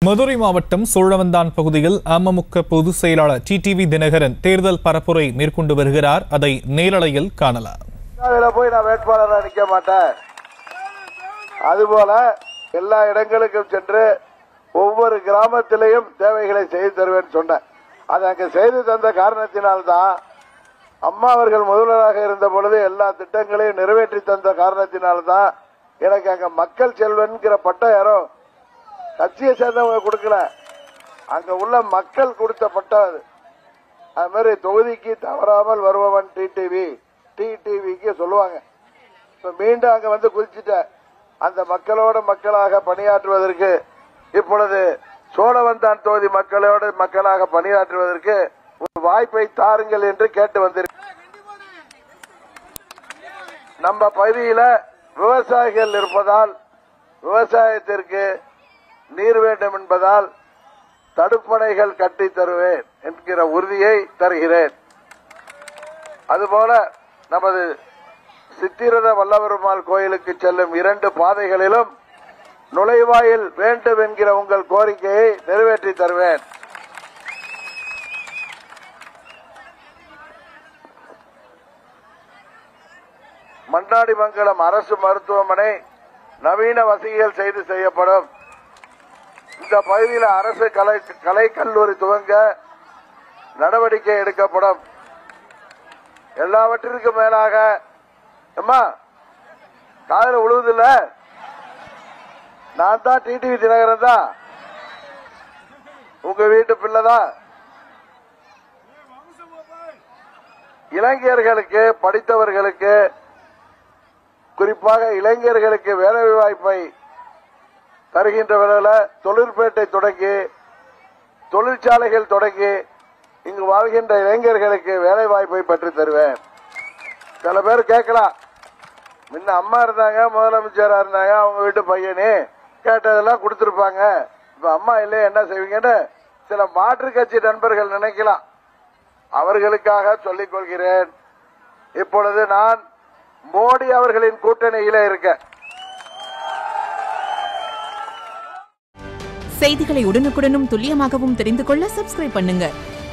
மதுரை மாவட்டம் சோழவந்தான் பகுதியில் அமமுக பொதுச் செயலாளர் டிடிவி தினகரன் தேர்தல் பரப்புரை மேற்கொண்டு வருகிறார் அதை நேரலையில் காணலாம் அதில் போய் நான் வேட்பாளராக நிற்க மாட்டேன் அதுபோல எல்லா இடங்களுக்கும் சென்று ஒவ்வொரு கிராமத்திலையும் தேவைகளை செய்து தருவேன் சொன்னேன் அதை அங்கே செய்து தந்த காரணத்தினால்தான் அம்மா அவர்கள் முதல்வராக இருந்த பொழுது எல்லா திட்டங்களையும் நிறைவேற்றி தந்த காரணத்தினால்தான் எனக்கு அங்க மக்கள் செல்வன்கிற பட்டம் யாரோ கட்சியை சேர்ந்தவங்க கொடுக்கல அங்க உள்ள மக்கள் கொடுத்த பட்டம் அது அது மாதிரி தொகுதிக்கு தவறாமல் வருபவன் டிடிவி டிடிவிக்கு சொல்லுவாங்க இப்ப மீண்டும் அங்க வந்து குதிச்சுட்டேன் அந்த மக்களோட மக்களாக பணியாற்றுவதற்கு இப்பொழுது சோழவந்தான் தொகுதி மக்களோட மக்களாக பணியாற்றுவதற்கு ஒரு வாய்ப்பை தாருங்கள் என்று கேட்டு வந்திருக்க நம்ம பகுதியில விவசாயிகள் இருப்பதால் விவசாயத்திற்கு நீர் வேண்டும் என்பதால் தடுப்பணைகள் கட்டி தருவேன் என்கிற உறுதியை தருகிறேன் அதுபோல நமது சித்திரத வல்லபெருமாள் கோயிலுக்கு செல்லும் இரண்டு பாதைகளிலும் நுழைவாயில் வேண்டும் என்கிற உங்கள் கோரிக்கையை நிறைவேற்றி தருவேன் மண்டாடிமங்கலம் அரசு மருத்துவமனை நவீன வசதிகள் செய்து செய்யப்படும் இந்த பகுதியில் அரசு கலை கலை கல்லூரி துவங்க நடவடிக்கை எடுக்கப்படும் எல்லாவற்றிற்கும் மேலாக அம்மா காதல உழுவுதில்ல நான் தான் டிடிவி தினகரன் தான் உங்க வீட்டு பிள்ளை தான் இளைஞர்களுக்கு படித்தவர்களுக்கு குறிப்பாக இளைஞர்களுக்கு வேலை வாய்ப்பை தருகின்ற விலையில் தொழிற்பேட்டை தொடங்கி தொழிற்சாலைகள் தொடங்கி இங்கு வாழ்கின்ற இளைஞர்களுக்கு வேலை வாய்ப்பை பெற்று தருவேன் சில பேர் கேட்கலாம் முன்ன அம்மா இருந்தாங்க முதலமைச்சரா இருந்தாங்க அவங்க வீட்டு பையனே கேட்டதெல்லாம் கொடுத்துருப்பாங்க இப்ப அம்மா இல்லையே என்ன செய்வீங்கன்னு சில மாற்று கட்சி நண்பர்கள் நினைக்கலாம் அவர்களுக்காக சொல்லிக் கொள்கிறேன் இப்பொழுது நான் மோடி அவர்களின் கூட்டணியில இருக்கேன் செய்திகளை உடனுக்குடனும் துல்லியமாகவும் தெரிந்து கொள்ள சப்ஸ்கிரைப் பண்ணுங்க